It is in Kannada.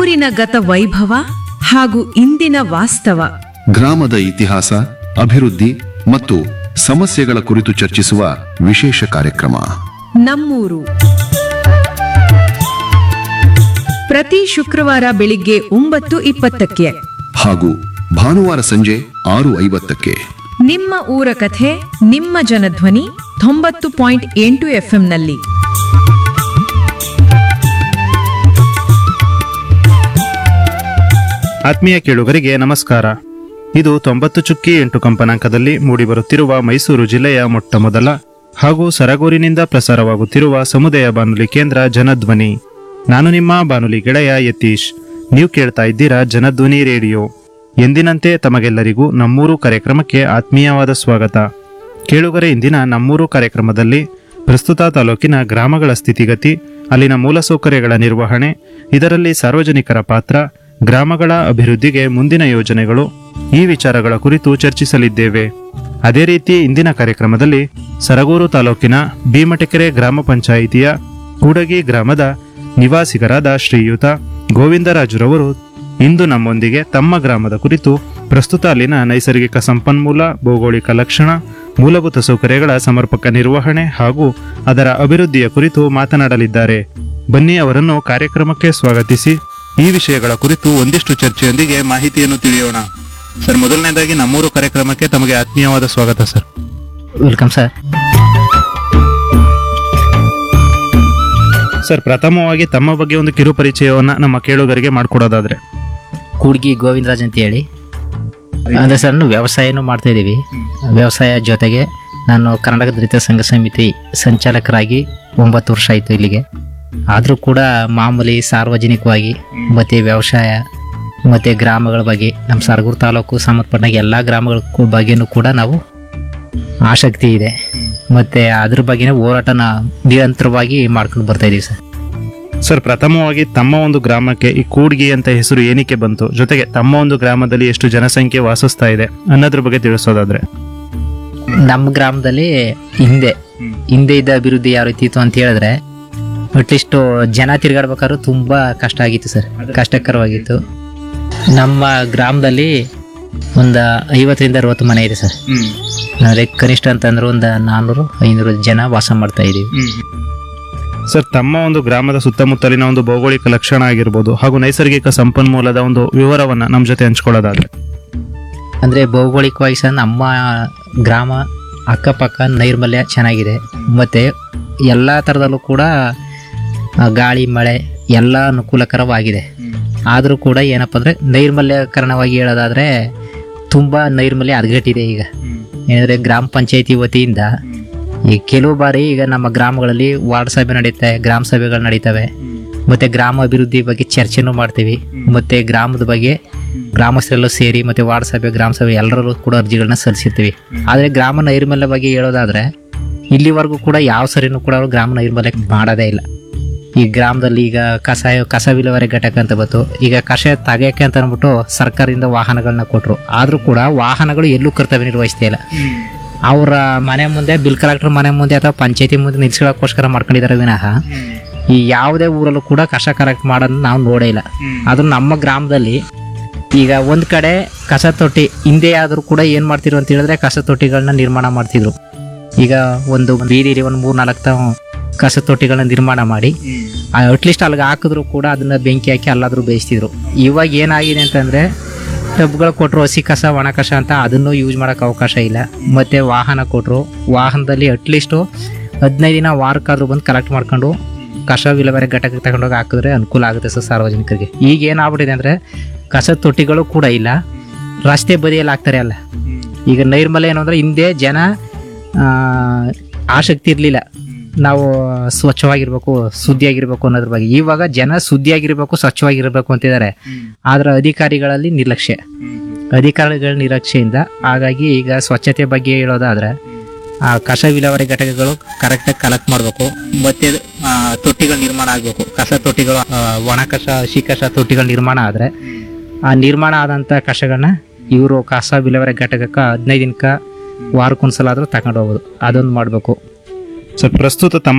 ಊರಿನ ಗತ ವೈಭವ ಹಾಗೂ ಇಂದಿನ ವಾಸ್ತವ ಗ್ರಾಮದ ಇತಿಹಾಸ ಅಭಿವೃದ್ಧಿ ಮತ್ತು ಸಮಸ್ಯೆಗಳ ಕುರಿತು ಚರ್ಚಿಸುವ ವಿಶೇಷ ಕಾರ್ಯಕ್ರಮ ನಮ್ಮೂರು ಪ್ರತಿ ಶುಕ್ರವಾರ ಬೆಳಿಗ್ಗೆ ಒಂಬತ್ತು ಇಪ್ಪತ್ತಕ್ಕೆ ಹಾಗೂ ಭಾನುವಾರ ಸಂಜೆ ಆರು ಐವತ್ತಕ್ಕೆ ನಿಮ್ಮ ಊರ ಕಥೆ ನಿಮ್ಮ ಜನಧ್ವನಿ ತೊಂಬತ್ತು ಪಾಯಿಂಟ್ ಎಂಟು ಎಫ್ಎಂನಲ್ಲಿ ಆತ್ಮೀಯ ಕೇಳುಗರಿಗೆ ನಮಸ್ಕಾರ ಇದು ತೊಂಬತ್ತು ಚುಕ್ಕಿ ಎಂಟು ಕಂಪನಾಂಕದಲ್ಲಿ ಮೂಡಿಬರುತ್ತಿರುವ ಮೈಸೂರು ಜಿಲ್ಲೆಯ ಮೊಟ್ಟ ಮೊದಲ ಹಾಗೂ ಸರಗೂರಿನಿಂದ ಪ್ರಸಾರವಾಗುತ್ತಿರುವ ಸಮುದಾಯ ಬಾನುಲಿ ಕೇಂದ್ರ ಜನಧ್ವನಿ ನಾನು ನಿಮ್ಮ ಬಾನುಲಿ ಗೆಳೆಯ ಯತೀಶ್ ನೀವು ಕೇಳ್ತಾ ಇದ್ದೀರಾ ಜನಧ್ವನಿ ರೇಡಿಯೋ ಎಂದಿನಂತೆ ತಮಗೆಲ್ಲರಿಗೂ ನಮ್ಮೂರು ಕಾರ್ಯಕ್ರಮಕ್ಕೆ ಆತ್ಮೀಯವಾದ ಸ್ವಾಗತ ಕೇಳುಗರೆ ಇಂದಿನ ನಮ್ಮೂರು ಕಾರ್ಯಕ್ರಮದಲ್ಲಿ ಪ್ರಸ್ತುತ ತಾಲೂಕಿನ ಗ್ರಾಮಗಳ ಸ್ಥಿತಿಗತಿ ಅಲ್ಲಿನ ಮೂಲಸೌಕರ್ಯಗಳ ನಿರ್ವಹಣೆ ಇದರಲ್ಲಿ ಸಾರ್ವಜನಿಕರ ಪಾತ್ರ ಗ್ರಾಮಗಳ ಅಭಿವೃದ್ಧಿಗೆ ಮುಂದಿನ ಯೋಜನೆಗಳು ಈ ವಿಚಾರಗಳ ಕುರಿತು ಚರ್ಚಿಸಲಿದ್ದೇವೆ ಅದೇ ರೀತಿ ಇಂದಿನ ಕಾರ್ಯಕ್ರಮದಲ್ಲಿ ಸರಗೂರು ತಾಲೂಕಿನ ಭೀಮಟಕೆರೆ ಗ್ರಾಮ ಪಂಚಾಯಿತಿಯ ಕೂಡಗಿ ಗ್ರಾಮದ ನಿವಾಸಿಗರಾದ ಶ್ರೀಯುತ ಗೋವಿಂದರಾಜುರವರು ಇಂದು ನಮ್ಮೊಂದಿಗೆ ತಮ್ಮ ಗ್ರಾಮದ ಕುರಿತು ಪ್ರಸ್ತುತ ಅಲ್ಲಿನ ನೈಸರ್ಗಿಕ ಸಂಪನ್ಮೂಲ ಭೌಗೋಳಿಕ ಲಕ್ಷಣ ಮೂಲಭೂತ ಸೌಕರ್ಯಗಳ ಸಮರ್ಪಕ ನಿರ್ವಹಣೆ ಹಾಗೂ ಅದರ ಅಭಿವೃದ್ಧಿಯ ಕುರಿತು ಮಾತನಾಡಲಿದ್ದಾರೆ ಬನ್ನಿ ಅವರನ್ನು ಕಾರ್ಯಕ್ರಮಕ್ಕೆ ಸ್ವಾಗತಿಸಿ ಈ ವಿಷಯಗಳ ಕುರಿತು ಒಂದಿಷ್ಟು ಚರ್ಚೆಯೊಂದಿಗೆ ಮಾಹಿತಿಯನ್ನು ತಿಳಿಯೋಣ ಸರ್ ಮೊದಲನೇದಾಗಿ ನಮ್ಮೂರು ಕಾರ್ಯಕ್ರಮಕ್ಕೆ ತಮಗೆ ಆತ್ಮೀಯವಾದ ಸ್ವಾಗತ ಸರ್ ವೆಲ್ಕಮ್ ಸರ್ ಸರ್ ಪ್ರಥಮವಾಗಿ ತಮ್ಮ ಬಗ್ಗೆ ಒಂದು ಕಿರು ಪರಿಚಯವನ್ನ ನಮ್ಮ ಕೇಳುಗರಿಗೆ ಮಾಡಿಕೊಡೋದಾದ್ರೆ ಕೂಡ್ಗಿ ಗೋವಿಂದರಾಜ್ ಅಂತ ಹೇಳಿ ಅಂದರೆ ಸರ್ ನಾನು ವ್ಯವಸಾಯನೂ ಮಾಡ್ತಾ ಇದ್ದೀವಿ ವ್ಯವಸಾಯ ಜೊತೆಗೆ ನಾನು ಕರ್ನಾಟಕ ದಲಿತ ಸಂಘ ಸಮಿತಿ ಸಂಚಾಲಕರಾಗಿ ಒಂಬತ್ತು ವರ್ಷ ಆಯಿತು ಇಲ್ಲಿಗೆ ಆದರೂ ಕೂಡ ಮಾಮೂಲಿ ಸಾರ್ವಜನಿಕವಾಗಿ ಮತ್ತು ವ್ಯವಸಾಯ ಮತ್ತು ಗ್ರಾಮಗಳ ಬಗ್ಗೆ ನಮ್ಮ ಸರಗೂರು ತಾಲೂಕು ಸಂಬಂಧಪಟ್ಟಾಗ ಎಲ್ಲ ಗ್ರಾಮಗಳ ಕು- ಬಗ್ಗೆನೂ ಕೂಡ ನಾವು ಆಸಕ್ತಿ ಇದೆ ಮತ್ತು ಅದ್ರ ಬಗ್ಗೆನೇ ಹೋರಾಟನ ನಿರಂತರವಾಗಿ ಮಾಡ್ಕೊಂಡು ಬರ್ತಾ ಇದ್ದೀವಿ ಸರ್ ಸರ್ ಪ್ರಥಮವಾಗಿ ತಮ್ಮ ಒಂದು ಗ್ರಾಮಕ್ಕೆ ಈ ಕೂಡ್ಗಿ ಅಂತ ಹೆಸರು ಏನಕ್ಕೆ ಬಂತು ಜೊತೆಗೆ ತಮ್ಮ ಒಂದು ಗ್ರಾಮದಲ್ಲಿ ಎಷ್ಟು ಜನಸಂಖ್ಯೆ ವಾಸಿಸ್ತಾ ಇದೆ ಅನ್ನೋದ್ರ ಬಗ್ಗೆ ತಿಳಿಸೋದಾದ್ರೆ ನಮ್ಮ ಗ್ರಾಮದಲ್ಲಿ ಹಿಂದೆ ಹಿಂದೆ ಇದ್ದ ಅಭಿವೃದ್ಧಿ ಯಾವ ರೀತಿ ಇತ್ತು ಅಂತ ಹೇಳಿದ್ರೆ ಅಟ್ಲೀಸ್ಟ್ ಜನ ತಿರ್ಗಾಡ್ಬೇಕಾದ್ರೂ ತುಂಬಾ ಕಷ್ಟ ಆಗಿತ್ತು ಸರ್ ಕಷ್ಟಕರವಾಗಿತ್ತು ನಮ್ಮ ಗ್ರಾಮದಲ್ಲಿ ಒಂದು ಐವತ್ತರಿಂದ ಅರವತ್ತು ಮನೆ ಇದೆ ಸರ್ ಅಂದ್ರೆ ಕನಿಷ್ಠ ಅಂತಂದ್ರೆ ಒಂದು ನಾನ್ನೂರು ಐನೂರು ಜನ ವಾಸ ಮಾಡ್ತಾ ಇದೀವಿ ಸರ್ ತಮ್ಮ ಒಂದು ಗ್ರಾಮದ ಸುತ್ತಮುತ್ತಲಿನ ಒಂದು ಭೌಗೋಳಿಕ ಲಕ್ಷಣ ಆಗಿರ್ಬೋದು ಹಾಗೂ ನೈಸರ್ಗಿಕ ಸಂಪನ್ಮೂಲದ ಒಂದು ವಿವರವನ್ನ ನಮ್ಮ ಜೊತೆ ಹಂಚ್ಕೊಳ್ಳೋದಾದ್ರೆ ಅಂದರೆ ಭೌಗೋಳಿಕವಾಗಿ ಸಹ ನಮ್ಮ ಗ್ರಾಮ ಅಕ್ಕಪಕ್ಕ ನೈರ್ಮಲ್ಯ ಚೆನ್ನಾಗಿದೆ ಮತ್ತು ಎಲ್ಲ ಥರದಲ್ಲೂ ಕೂಡ ಆ, ಗಾಳಿ ಮಳೆ ಎಲ್ಲ ಅನುಕೂಲಕರವಾಗಿದೆ ಆದರೂ ಕೂಡ ಏನಪ್ಪ ಅಂದರೆ ನೈರ್ಮಲ್ಯಕರಣವಾಗಿ ಹೇಳೋದಾದರೆ ತುಂಬ ನೈರ್ಮಲ್ಯ ಹದಗೆಟ್ಟಿದೆ ಈಗ ಏನಂದರೆ ಗ್ರಾಮ ಪಂಚಾಯತಿ ವತಿಯಿಂದ ಈ ಕೆಲವು ಬಾರಿ ಈಗ ನಮ್ಮ ಗ್ರಾಮಗಳಲ್ಲಿ ವಾರ್ಡ್ ಸಭೆ ನಡೀತವೆ ಗ್ರಾಮ ಸಭೆಗಳು ನಡೀತವೆ ಮತ್ತೆ ಗ್ರಾಮ ಅಭಿವೃದ್ಧಿ ಬಗ್ಗೆ ಚರ್ಚೆನೂ ಮಾಡ್ತೀವಿ ಮತ್ತೆ ಗ್ರಾಮದ ಬಗ್ಗೆ ಗ್ರಾಮಸ್ಥರೆಲ್ಲ ಸೇರಿ ಮತ್ತೆ ವಾರ್ಡ್ ಸಭೆ ಗ್ರಾಮ ಸಭೆ ಎಲ್ಲರೂ ಕೂಡ ಅರ್ಜಿಗಳನ್ನ ಸಲ್ಲಿಸಿರ್ತೀವಿ ಆದರೆ ಗ್ರಾಮ ನೈರ್ಮಲ್ಯ ಬಗ್ಗೆ ಹೇಳೋದಾದ್ರೆ ಇಲ್ಲಿವರೆಗೂ ಕೂಡ ಯಾವ ಸರಿನೂ ಕೂಡ ಅವರು ಗ್ರಾಮ ನೈರ್ಮಲ್ಯ ಮಾಡೋದೇ ಇಲ್ಲ ಈ ಗ್ರಾಮದಲ್ಲಿ ಈಗ ಕಸ ಕಸ ವಿಲೇವಾರಿ ಘಟಕ ಅಂತ ಬಂತು ಈಗ ಕಸ ತೆಗೆಯಕ್ಕೆ ಅಂತ ಅಂದ್ಬಿಟ್ಟು ಸರ್ಕಾರದಿಂದ ವಾಹನಗಳನ್ನ ಕೊಟ್ಟರು ಆದರೂ ಕೂಡ ವಾಹನಗಳು ಎಲ್ಲೂ ಕರ್ತವ್ಯ ನಿರ್ವಹಿಸ್ತಾ ಇಲ್ಲ ಅವರ ಮನೆ ಮುಂದೆ ಬಿಲ್ ಕಲೆಕ್ಟರ್ ಮನೆ ಮುಂದೆ ಅಥವಾ ಪಂಚಾಯತಿ ಮುಂದೆ ನಿಲ್ಸ್ಕೊಳ್ಳೋಕ್ಕೋಸ್ಕರ ಮಾಡ್ಕೊಂಡಿದ್ದಾರೆ ವಿನಃ ಈ ಯಾವುದೇ ಊರಲ್ಲೂ ಕೂಡ ಕಸ ಕರೆಕ್ಟ್ ಮಾಡೋದನ್ನ ನಾವು ನೋಡೇ ಇಲ್ಲ ಅದು ನಮ್ಮ ಗ್ರಾಮದಲ್ಲಿ ಈಗ ಒಂದ್ ಕಡೆ ಕಸ ತೊಟ್ಟಿ ಹಿಂದೆ ಆದ್ರೂ ಕೂಡ ಏನ್ ಮಾಡ್ತಿದ್ರು ಅಂತ ಹೇಳಿದ್ರೆ ಕಸ ತೊಟ್ಟಿಗಳನ್ನ ನಿರ್ಮಾಣ ಮಾಡ್ತಿದ್ರು ಈಗ ಒಂದು ಬೀದಿಲಿ ಒಂದು ಮೂರ್ ನಾಲ್ಕು ತಾವು ಕಸ ತೊಟ್ಟಿಗಳನ್ನ ನಿರ್ಮಾಣ ಮಾಡಿ ಅಟ್ಲೀಸ್ಟ್ ಅಲ್ಲಿಗೆ ಹಾಕಿದ್ರು ಕೂಡ ಅದನ್ನ ಬೆಂಕಿ ಹಾಕಿ ಅಲ್ಲಾದ್ರೂ ಬೇಯಿಸ್ತಿದ್ರು ಇವಾಗ ಏನಾಗಿದೆ ಅಂತಂದ್ರೆ ಟಬ್ಗಳು ಕೊಟ್ಟರು ಹಸಿ ಕಸ ಒಣ ಕಸ ಅಂತ ಅದನ್ನು ಯೂಸ್ ಮಾಡೋಕೆ ಅವಕಾಶ ಇಲ್ಲ ಮತ್ತೆ ವಾಹನ ಕೊಟ್ಟರು ವಾಹನದಲ್ಲಿ ಅಟ್ಲೀಸ್ಟು ಹದಿನೈದು ದಿನ ವಾರಕ್ಕಾದ್ರೂ ಬಂದು ಕಲೆಕ್ಟ್ ಮಾಡ್ಕೊಂಡು ಕಸ ವಿಲೇವಾರಿ ಘಟಕಕ್ಕೆ ತಗೊಂಡೋಗಿ ಹಾಕಿದ್ರೆ ಅನುಕೂಲ ಆಗುತ್ತೆ ಸರ್ ಸಾರ್ವಜನಿಕರಿಗೆ ಈಗ ಏನಾಗ್ಬಿಟ್ಟಿದೆ ಅಂದರೆ ಕಸ ತೊಟ್ಟಿಗಳು ಕೂಡ ಇಲ್ಲ ರಸ್ತೆ ಬದಿಯಲ್ಲಿ ಹಾಕ್ತಾರೆ ಅಲ್ಲ ಈಗ ನೈರ್ಮಲ್ಯ ಏನು ಅಂದರೆ ಹಿಂದೆ ಜನ ಆ, ಆಸಕ್ತಿ ಇರಲಿಲ್ಲ ನಾವು ಸ್ವಚ್ಛವಾಗಿರ್ಬೇಕು ಶುದ್ಧಿಯಾಗಿರ್ಬೇಕು ಅನ್ನೋದ್ರ ಬಗ್ಗೆ ಇವಾಗ ಜನ ಶುದ್ಧಿಯಾಗಿರ್ಬೇಕು ಸ್ವಚ್ಛವಾಗಿರ್ಬೇಕು ಅಂತಿದ್ದಾರೆ ಆದ್ರೆ ಅಧಿಕಾರಿಗಳಲ್ಲಿ ನಿರ್ಲಕ್ಷ್ಯ ಅಧಿಕಾರಿಗಳ ನಿರ್ಲಕ್ಷ್ಯೆಯಿಂದ ಹಾಗಾಗಿ ಈಗ ಸ್ವಚ್ಛತೆ ಬಗ್ಗೆ ಹೇಳೋದಾದ್ರೆ ಆ ಕಸ ವಿಲೇವಾರಿ ಘಟಕಗಳು ಕರೆಕ್ಟಾಗಿ ಕಲೆಕ್ಟ್ ಮಾಡಬೇಕು ಮತ್ತೆ ಆ, ತೊಟ್ಟಿಗಳ ನಿರ್ಮಾಣ ಆಗಬೇಕು ಕಸ ತೊಟ್ಟಿಗಳು ಆ, ಒಣ ಕಸ ಹಸಿ ಕಸ ತೊಟ್ಟಿಗಳ ನಿರ್ಮಾಣ ಆದರೆ ಆ ನಿರ್ಮಾಣ ಆದಂಥ ಕಸಗಳನ್ನ ಇವರು ಕಸ ವಿಲೇವಾರಿ ಘಟಕಕ್ಕೆ ಹದಿನೈದು ದಿನಕ್ಕೆ ವಾರಕ್ಕೊಂದ್ಸಲ ಆದರೂ ತಗೊಂಡು ಹೋಗೋದು ಅದೊಂದು ಮಾಡಬೇಕು ಸರ್ ಪ್ರಸ್ತುತ ತಮ್ಮ